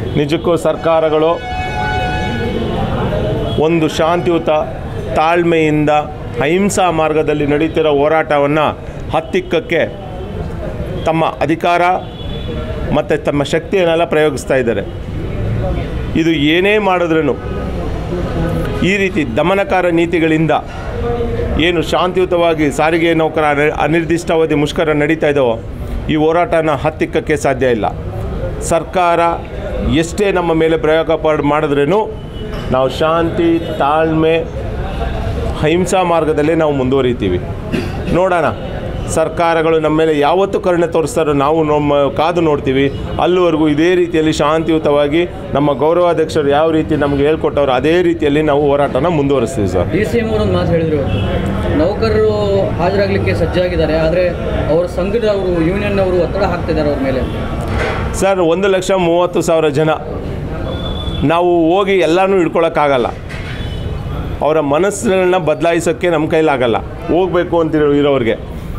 ನಿಜಕ್ಕೂ ಸರ್ಕಾರಗಳು ಒಂದು ಶಾಂತಿಯುತ ತಾಳ್ಮೆಯಿಂದ ಅಹಿಂಸಾ ಮಾರ್ಗದಲ್ಲಿ ನಡೀತಿರೋ ಹೋರಾಟವನ್ನು ಹತ್ತಿಕ್ಕಕ್ಕೆ ತಮ್ಮ ಅಧಿಕಾರ ಮತ್ತು ತಮ್ಮ ಶಕ್ತಿಯನ್ನೆಲ್ಲ ಪ್ರಯೋಗಿಸ್ತಾ ಇದ್ದಾರೆ ಇದು ಏನೇ ಮಾಡಿದ್ರೂ ಈ ರೀತಿ ದಮನಕಾರ ನೀತಿಗಳಿಂದ ಏನು ಶಾಂತಿಯುತವಾಗಿ ಸಾರಿಗೆ ನೌಕರ ಅನಿ- ಅನಿರ್ದಿಷ್ಟಾವಧಿ ಮುಷ್ಕರ ನಡೀತಾ ಇದೆಯೋ ಈ ಹೋರಾಟನ ಹತ್ತಿಕ್ಕಕ್ಕೆ ಸಾಧ್ಯ ಇಲ್ಲ ಸರ್ಕಾರ ಎಷ್ಟೇ ನಮ್ಮ ಮೇಲೆ ಪ್ರಯೋಗ ಪಾಡ್ ಮಾಡಿದ್ರೂ ನಾವು ಶಾಂತಿ ತಾಳ್ಮೆ ಅಹಿಂಸಾ ಮಾರ್ಗದಲ್ಲೇ ನಾವು ಮುಂದುವರಿತೀವಿ ನೋಡೋಣ ಸರ್ಕಾರಗಳು ನಮ್ಮ ಮೇಲೆ ಯಾವತ್ತು ಕರುಣೆ ತೋರಿಸ್ತಾರೋ ನಾವು ನಮ್ಮ ಕಾದು ನೋಡ್ತೀವಿ ಅಲ್ಲಿವರೆಗೂ ಇದೇ ರೀತಿಯಲ್ಲಿ ಶಾಂತಿಯುತವಾಗಿ ನಮ್ಮ ಗೌರವಾಧ್ಯಕ್ಷರು ಯಾವ ರೀತಿ ನಮಗೆ ಹೇಳ್ಕೊಟ್ಟವ್ರು ಅದೇ ರೀತಿಯಲ್ಲಿ ನಾವು ಹೋರಾಟನ ಮುಂದುವರಿಸ್ತೀವಿ ಸರ್ ಡಿ ಸಿ ಎಂ ಅವರು ಒಂದು ಮಾತು ಹೇಳಿದ್ರು ಇವತ್ತು ನೌಕರರು ಹಾಜರಾಗಲಿಕ್ಕೆ ಸಜ್ಜಾಗಿದ್ದಾರೆ ಆದರೆ ಅವರ ಸಂಘದ ಅವರು ಯೂನಿಯನ್ ಅವರು ಒತ್ತಡ ಹಾಕ್ತಿದ್ದಾರೆ ಅವ್ರ ಮೇಲೆ ಸರ್ ಒಂದು ಲಕ್ಷ ಮೂವತ್ತು ಸಾವಿರ ಜನ ನಾವು ಹೋಗಿ ಎಲ್ಲನೂ ಹಿಡ್ಕೊಳಕ್ಕಾಗಲ್ಲ ಅವರ ಮನಸ್ಸನ್ನ ಬದಲಾಯಿಸೋಕ್ಕೆ ನಮ್ಮ ಕೈಲಾಗಲ್ಲ ಹೋಗಬೇಕು ಅಂತ ಇರೋರಿಗೆ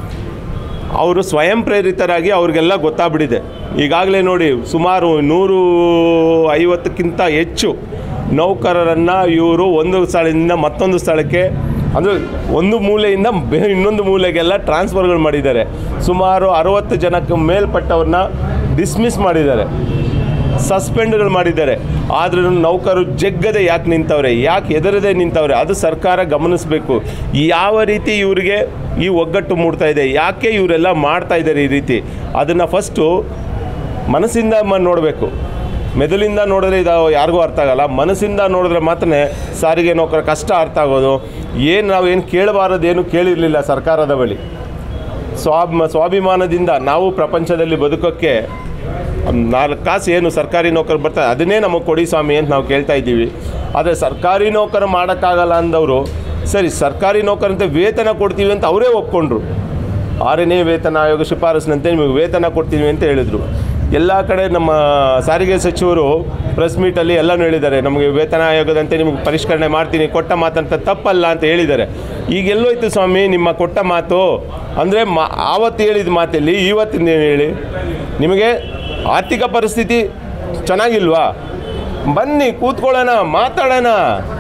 ಅವರು ಸ್ವಯಂ ಪ್ರೇರಿತರಾಗಿ ಅವ್ರಿಗೆಲ್ಲ ಗೊತ್ತಾಗ್ಬಿಟ್ಟಿದೆ ಈಗಾಗಲೇ ನೋಡಿ ಸುಮಾರು ನೂರು ಐವತ್ತಕ್ಕಿಂತ ಹೆಚ್ಚು ನೌಕರರನ್ನು ಇವರು ಒಂದು ಸ್ಥಳದಿಂದ ಮತ್ತೊಂದು ಸ್ಥಳಕ್ಕೆ ಅಂದರೆ ಒಂದು ಮೂಲೆಯಿಂದ ಬೇ ಇನ್ನೊಂದು ಮೂಲೆಗೆಲ್ಲ ಟ್ರಾನ್ಸ್ಫರ್ಗಳು ಮಾಡಿದ್ದಾರೆ ಸುಮಾರು ಅರವತ್ತು ಜನಕ್ಕೆ ಮೇಲ್ಪಟ್ಟವ್ರನ್ನ ಡಿಸ್ಮಿಸ್ ಮಾಡಿದ್ದಾರೆ ಸಸ್ಪೆಂಡ್ಗಳು ಮಾಡಿದ್ದಾರೆ ಆದ್ರೂ ನೌಕರು ಜಗ್ಗದೆ ಯಾಕೆ ನಿಂತವ್ರೆ ಯಾಕೆ ಎದರದೆ ನಿಂತವ್ರೆ ಅದು ಸರ್ಕಾರ ಗಮನಿಸಬೇಕು ಯಾವ ರೀತಿ ಇವರಿಗೆ ಈ ಒಗ್ಗಟ್ಟು ಮೂಡ್ತಾ ಇದೆ ಯಾಕೆ ಇವರೆಲ್ಲ ಮಾಡ್ತಾ ಇದ್ದಾರೆ ಈ ರೀತಿ ಅದನ್ನು ಫಸ್ಟು ಮನಸ್ಸಿಂದ ಮ ನೋಡಬೇಕು ಮೆದುಳಿಂದ ನೋಡಿದ್ರೆ ಇದು ಯಾರಿಗೂ ಅರ್ಥ ಆಗಲ್ಲ ಮನಸ್ಸಿಂದ ನೋಡಿದ್ರೆ ಮಾತ್ರ ಸಾರಿಗೆ ನೌಕರ ಕಷ್ಟ ಅರ್ಥ ಆಗೋದು ಏನು ನಾವೇನು ಕೇಳಬಾರದೇನು ಕೇಳಿರಲಿಲ್ಲ ಸರ್ಕಾರದ ಬಳಿ ಸ್ವಾಭ ಸ್ವಾಭಿಮಾನದಿಂದ ನಾವು ಪ್ರಪಂಚದಲ್ಲಿ ಬದುಕೋಕ್ಕೆ ನಾಲ್ಕು ಕಾಸು ಏನು ಸರ್ಕಾರಿ ನೌಕರು ಬರ್ತಾರೆ ಅದನ್ನೇ ನಮಗೆ ಕೊಡಿ ಸ್ವಾಮಿ ಅಂತ ನಾವು ಕೇಳ್ತಾ ಇದ್ದೀವಿ ಆದರೆ ಸರ್ಕಾರಿ ನೌಕರು ಮಾಡೋಕ್ಕಾಗಲ್ಲ ಅಂದವರು ಸರಿ ಸರ್ಕಾರಿ ನೌಕರಂತೆ ವೇತನ ಕೊಡ್ತೀವಿ ಅಂತ ಅವರೇ ಒಪ್ಕೊಂಡ್ರು ಆರನೇ ವೇತನ ಆಯೋಗ ಶಿಫಾರಸ್ಸಿನಂತೆ ನಿಮಗೆ ವೇತನ ಕೊಡ್ತೀವಿ ಅಂತ ಹೇಳಿದರು ಎಲ್ಲ ಕಡೆ ನಮ್ಮ ಸಾರಿಗೆ ಸಚಿವರು ಪ್ರೆಸ್ ಮೀಟಲ್ಲಿ ಎಲ್ಲನೂ ಹೇಳಿದ್ದಾರೆ ನಮಗೆ ವೇತನ ಆಯೋಗದಂತೆ ನಿಮಗೆ ಪರಿಷ್ಕರಣೆ ಮಾಡ್ತೀನಿ ಕೊಟ್ಟ ಮಾತಂತ ತಪ್ಪಲ್ಲ ಅಂತ ಹೇಳಿದ್ದಾರೆ ಈಗ ಎಲ್ಲೋಯ್ತು ಸ್ವಾಮಿ ನಿಮ್ಮ ಕೊಟ್ಟ ಮಾತು ಅಂದರೆ ಮಾ ಆವತ್ತು ಹೇಳಿದ ಮಾತಲ್ಲಿ ಇವತ್ತಿನ ಹೇಳಿ ನಿಮಗೆ ಆರ್ಥಿಕ ಪರಿಸ್ಥಿತಿ ಚೆನ್ನಾಗಿಲ್ವಾ ಬನ್ನಿ ಕೂತ್ಕೊಳ್ಳೋಣ ಮಾತಾಡೋಣ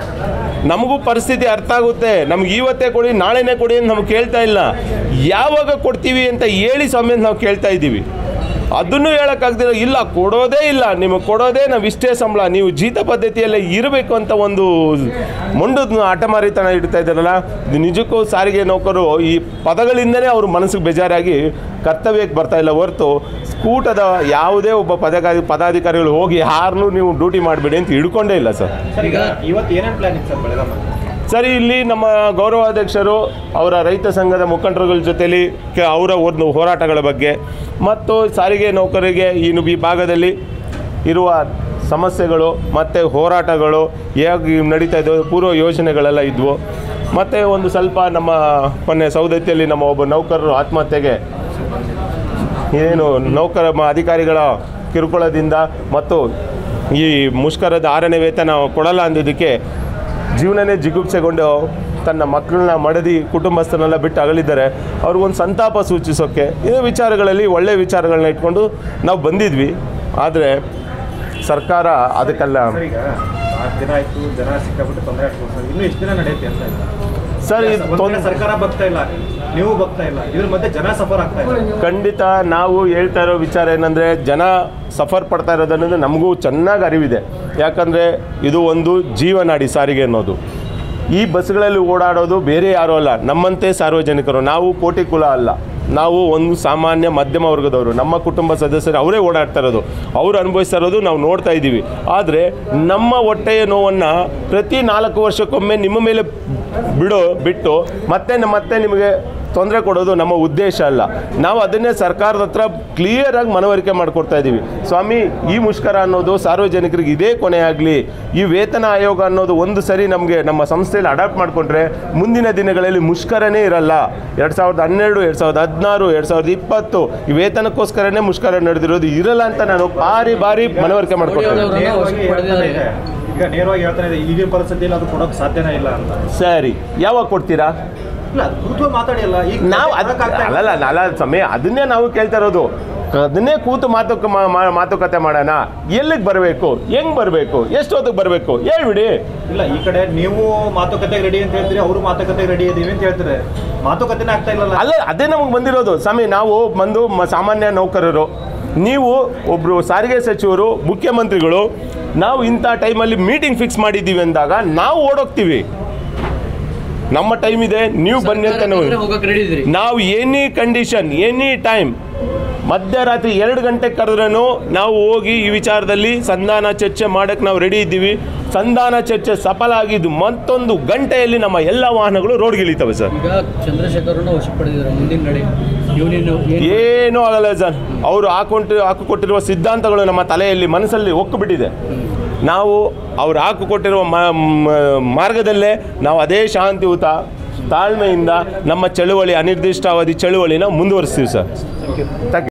ನಮಗೂ ಪರಿಸ್ಥಿತಿ ಅರ್ಥ ಆಗುತ್ತೆ ನಮ್ಗೆ ಇವತ್ತೇ ಕೊಡಿ ನಾಳೆನೇ ಕೊಡಿ ಅಂತ ನಮ್ಗೆ ಕೇಳ್ತಾ ಇಲ್ಲ ಯಾವಾಗ ಕೊಡ್ತೀವಿ ಅಂತ ಹೇಳಿ ಸ್ವಾಮಿ ಅಂತ ನಾವು ಕೇಳ್ತಾ ಇದ್ದೀವಿ ಅದನ್ನು ಹೇಳೋಕ್ಕಾಗ್ದಿರೋ ಇಲ್ಲ ಕೊಡೋದೇ ಇಲ್ಲ ನಿಮಗೆ ಕೊಡೋದೇ ನಾವು ಇಷ್ಟೇ ಸಂಬಳ ನೀವು ಜೀತ ಪದ್ಧತಿಯಲ್ಲೇ ಇರಬೇಕು ಅಂತ ಒಂದು ಮೊಂಡದ ಹಠಮಾರಿತನ ಇಡ್ತಾ ಇದ್ದಾರಲ್ಲ ಇದು ನಿಜಕ್ಕೂ ಸಾರಿಗೆ ನೌಕರು ಈ ಪದಗಳಿಂದನೇ ಅವ್ರ ಮನಸ್ಸಿಗೆ ಬೇಜಾರಾಗಿ ಕರ್ತವ್ಯಕ್ಕೆ ಬರ್ತಾ ಇಲ್ಲ ಹೊರತು ಸ್ಕೂಟದ ಯಾವುದೇ ಒಬ್ಬ ಪದಾಧಿಕಾರಿ ಪದಾಧಿಕಾರಿಗಳು ಹೋಗಿ ಯಾರನ್ನೂ ನೀವು ಡ್ಯೂಟಿ ಮಾಡಬೇಡಿ ಅಂತ ಹಿಡ್ಕೊಂಡೇ ಇಲ್ಲ ಸರ್ ಸರ್ ಈಗ ಇವತ್ತು ಏನೇನು ಪ್ಲಾನ್ ಇತ್ತು ಸರ್ ಬೆಳಗಾವಿ ಸರಿ ಇಲ್ಲಿ ನಮ್ಮ ಗೌರವಾಧ್ಯಕ್ಷರು ಅವರ ರೈತ ಸಂಘದ ಮುಖಂಡರುಗಳ ಜೊತೆಲಿ ಕೆ ಅವರ ಒಂದು ಹೋರಾಟಗಳ ಬಗ್ಗೆ ಮತ್ತು ಸಾರಿಗೆ ನೌಕರರಿಗೆ ಈ ಈ ಭಾಗದಲ್ಲಿ ಇರುವ ಸಮಸ್ಯೆಗಳು ಮತ್ತು ಹೋರಾಟಗಳು ಹೇಗೆ ನಡೀತಾ ಇದ್ದವು ಪೂರ್ವ ಯೋಜನೆಗಳೆಲ್ಲ ಇದ್ವು ಮತ್ತು ಒಂದು ಸ್ವಲ್ಪ ನಮ್ಮ ಮೊನ್ನೆ ಸೌದತ್ತಿಯಲ್ಲಿ ನಮ್ಮ ಒಬ್ಬ ನೌಕರರು ಆತ್ಮಹತ್ಯೆಗೆ ಏನು ನೌಕರ ಮ- ಅಧಿಕಾರಿಗಳ ಕಿರುಕುಳದಿಂದ ಮತ್ತು ಈ ಮುಷ್ಕರದ ಆರನೇ ವೇತನ ಕೊಡಲ್ಲ ಅಂದಿದ್ದಕ್ಕೆ ಜೀವನನೇ ಜಿಗುಪ್ಸೆಗೊಂಡು ತನ್ನ ಮಕ್ಕಳನ್ನ ಮಡದಿ ಕುಟುಂಬಸ್ಥರನ್ನೆಲ್ಲ ಬಿಟ್ಟು ಅಗಲಿದ್ದಾರೆ ಅವ್ರಿಗೊಂದು ಸಂತಾಪ ಸೂಚಿಸೋಕ್ಕೆ ಇದೇ ವಿಚಾರಗಳಲ್ಲಿ ಒಳ್ಳೆಯ ವಿಚಾರಗಳನ್ನ ಇಟ್ಕೊಂಡು ನಾವು ಬಂದಿದ್ವಿ ಆದರೆ ಸರ್ಕಾರ ಅದಕ್ಕೆಲ್ಲ ಸರ್ ಈಗ ನಾಲ್ಕು ದಿನ ಆಯ್ತು ಜನ ಸಿಕ್ಕಾಬಿಟ್ಟು ತೊಂದರೆ ಆಗ್ಬೋದು ಸರ್ ಇನ್ನೂ ಎಷ್ಟು ದಿನ ನಡೆಯುತ್ತೆ ಅಂತ ಇಲ್ಲ ಸರ್ ಇದು ಒಂದ್ ಕಡೆ ತೊಂದ್ರೆ ಸರ್ಕಾರ ಬಗ್ತಾ ಇಲ್ಲ ನೀವು ಬಗ್ತಾ ಇಲ್ಲ ಇದ್ರ ಮಧ್ಯೆ ಜನ ಸಫರ್ ಆಗ್ತಾ ಇಲ್ಲ ಖಂಡಿತ ನಾವು ಹೇಳ್ತಾ ಇರೋ ವಿಚಾರ ಏನಂದರೆ ಜನ ಸಫರ್ ಪಡ್ತಾ ಇರೋದನ್ನೋದು ನಮಗೂ ಚೆನ್ನಾಗಿ ಅರಿವಿದೆ ಯಾಕಂದರೆ ಇದು ಒಂದು ಜೀವನಾಡಿ ಸಾರಿಗೆ ಅನ್ನೋದು ಈ ಬಸ್ಗಳಲ್ಲಿ ಓಡಾಡೋದು ಬೇರೆ ಯಾರೂ ಅಲ್ಲ ನಮ್ಮಂತೆ ಸಾರ್ವಜನಿಕರು ನಾವು ಕೋಟಿ ಕುಲ ಅಲ್ಲ ನಾವು ಒಂದು ಸಾಮಾನ್ಯ ಮಧ್ಯಮ ವರ್ಗದವರು ನಮ್ಮ ಕುಟುಂಬ ಸದಸ್ಯರು ಅವರೇ ಓಡಾಡ್ತಾ ಇರೋದು ಅವ್ರು ಅನುಭವಿಸ್ತಾ ಇರೋದು ನಾವು ನೋಡ್ತಾ ಇದ್ದೀವಿ ಆದರೆ ನಮ್ಮ ಹೊಟ್ಟೆಯ ನೋವನ್ನು ಪ್ರತಿ ನಾಲ್ಕು ವರ್ಷಕ್ಕೊಮ್ಮೆ ನಿಮ್ಮ ಮೇಲೆ ಬಿಡೋ ಬಿಟ್ಟು ಮತ್ತೆ ನ- ಮತ್ತೆ ನಿಮಗೆ ತೊಂದರೆ ಕೊಡೋದು ನಮ್ಮ ಉದ್ದೇಶ ಅಲ್ಲ ನಾವು ಅದನ್ನೇ ಸರ್ಕಾರದ ಹತ್ರ ಕ್ಲಿಯರಾಗಿ ಮನವರಿಕೆ ಮಾಡಿಕೊಡ್ತಾ ಇದ್ದೀವಿ ಸ್ವಾಮಿ ಈ ಮುಷ್ಕರ ಅನ್ನೋದು ಸಾರ್ವಜನಿಕರಿಗೆ ಇದೇ ಕೊನೆ ಆಗಲಿ ಈ ವೇತನ ಆಯೋಗ ಅನ್ನೋದು ಒಂದು ಸರಿ ನಮಗೆ ನಮ್ಮ ಸಂಸ್ಥೆಯಲ್ಲಿ ಅಡಾಪ್ಟ್ ಮಾಡಿಕೊಂಡ್ರೆ ಮುಂದಿನ ದಿನಗಳಲ್ಲಿ ಮುಷ್ಕರನೇ ಇರಲ್ಲ ಎರಡು ಸಾವಿರದ ಹನ್ನೆರಡು ಎರಡು ಸಾವಿರದ ಹದಿನಾರು ಎರಡು ಸಾವಿರದ ಇಪ್ಪತ್ತು ಈ ವೇತನಕ್ಕೋಸ್ಕರನೇ ಮುಷ್ಕರ ನಡೆದಿರೋದು ಇರಲ್ಲ ಅಂತ ನಾನು ಬಾರಿ ಬಾರಿ ಮನವರಿಕೆ ಮಾಡಿಕೊಡ್ತೇನೆ ಅವ್ರನ್ನ ನೇರವಾಗಿ ವಶಕ್ಕೆ ಹೇಳ್ತಾನೆ ಪಡೆದಿದ್ದಾರೆ. ಇದೆ. ಈಗ ನೇರವಾಗಿ ಹೇಳ್ತಾನೆ ಇದೆ ಈಗಿನ ಪರಿಸ್ಥಿತಿಯಲ್ಲಿ ಅದು ಕೊಡೋಕೆ ಸಾಧ್ಯನೇ ಇಲ್ಲ ಅಂತ ಸರಿ ಯಾವಾಗ ಕೊಡ್ತೀರಾ ಇಲ್ಲ ಅದು ಗುರುತ್ವ ಮಾತಾಡಿ ಅಲ್ಲ ಈಗ ನಾವು ಅದು ಕೊಡಕ್ಕಾಗ್ತಾ ಇಲ್ಲ. ಅಲ್ಲಲ್ಲ ಅಲ್ಲ ಸಮಯ ಅದನ್ನೇ ನಾವು ಕೇಳ್ತಾ ಇರೋದು ಅದನ್ನೇ ಕೂತು ಮಾತುಕ ಮಾ- ಮಾ- ಮಾತುಕತೆ ಮಾಡೋಣ ಎಲ್ಲಿಗೆ ಬರಬೇಕು ಹೆಂಗೆ ಬರಬೇಕು ಎಷ್ಟೊತ್ತಿಗೆ ಬರಬೇಕು ಹೇಳ್ಬಿಡಿ ಇಲ್ಲ ಈ ಕಡೆ ನೀವು ಮಾತುಕತೆಗೆ ರೆಡಿ ಅಂತ ಹೇಳ್ತೀರಿ ಅವರು ಮಾತುಕತೆಗೆ ರೆಡಿ ಇದೀವಿ ಅಂತ ಹೇಳ್ತಾರೆ ಮಾತುಕತೆನೇ ಆಗ್ತಾ ಇಲ್ಲಲ್ಲ ಅಲ್ಲ ಅದೇ ನಮಗೆ ಬಂದಿರೋದು ಸ್ವಾಮಿ ನಾವು ಬಂದು ಮ- ಸಾಮಾನ್ಯ ನೌಕರರು ನೀವು ಒಬ್ಬರು ಸಾರಿಗೆ ಸಚಿವರು ಮುಖ್ಯಮಂತ್ರಿಗಳು ನಾವು ಇಂಥ ಟೈಮಲ್ಲಿ ಮೀಟಿಂಗ್ ಫಿಕ್ಸ್ ಮಾಡಿದ್ದೀವಿ ಅಂದಾಗ ನಾವು ಓಡೋಗ್ತೀವಿ ನಮ್ಮ ಟೈಮ್ ಇದೆ ನೀವು ಬನ್ನಿ ಅಂತ ನಾವು ಹೋಗಕ್ಕೆ ರೆಡಿ ಇದ್ರಿ ನಾವು ಎನಿ ಕಂಡೀಷನ್ ಎನಿ ಟೈಮ್ ಮಧ್ಯರಾತ್ರಿ ಎರಡು ಗಂಟೆ ಕರೆದ್ರೂ ನಾವು ಹೋಗಿ ಈ ವಿಚಾರದಲ್ಲಿ ಸಂಧಾನ ಚರ್ಚೆ ಮಾಡೋಕ್ಕೆ ನಾವು ರೆಡಿ ಇದ್ದೀವಿ ಸಂಧಾನ ಚರ್ಚೆ ಸಫಲ ಆಗಿದ್ದು ಮತ್ತೊಂದು ಗಂಟೆಯಲ್ಲಿ ನಮ್ಮ ಎಲ್ಲ ವಾಹನಗಳು ರೋಡ್ಗಿಳಿತವೆ ಸರ್ ಈಗ ಚಂದ್ರಶೇಖರನ್ನ ವಶ ಪಡೆದಿದ್ದಾರೆ ಮುಂದಿನ ನಡೆ ಯೂನಿಯನ್ ಏನು ಏನೂ ಆಗಲ್ಲ ಸರ್ ಅವರು ಹಾಕೊಂಡು ಹಾಕಿಕೊಟ್ಟಿರುವ ಸಿದ್ಧಾಂತಗಳು ನಮ್ಮ ತಲೆಯಲ್ಲಿ ಮನಸ್ಸಲ್ಲಿ ಒಕ್ಕುಬಿಟ್ಟಿದೆ ನಾವು ಅವ್ರು ಹಾಕಿಕೊಟ್ಟಿರುವ ಮ- ಮ- ಮಾರ್ಗದಲ್ಲೇ ನಾವು ಅದೇ ಶಾಂತಿಯುತ ತಾಳ್ಮೆಯಿಂದ ನಮ್ಮ ಚಳುವಳಿ ಅನಿರ್ದಿಷ್ಟಾವಧಿ ಚಳುವಳಿನ ಮುಂದುವರಿಸ್ತೀವಿ ಸರ್ ಥ್ಯಾಂಕ್ ಯು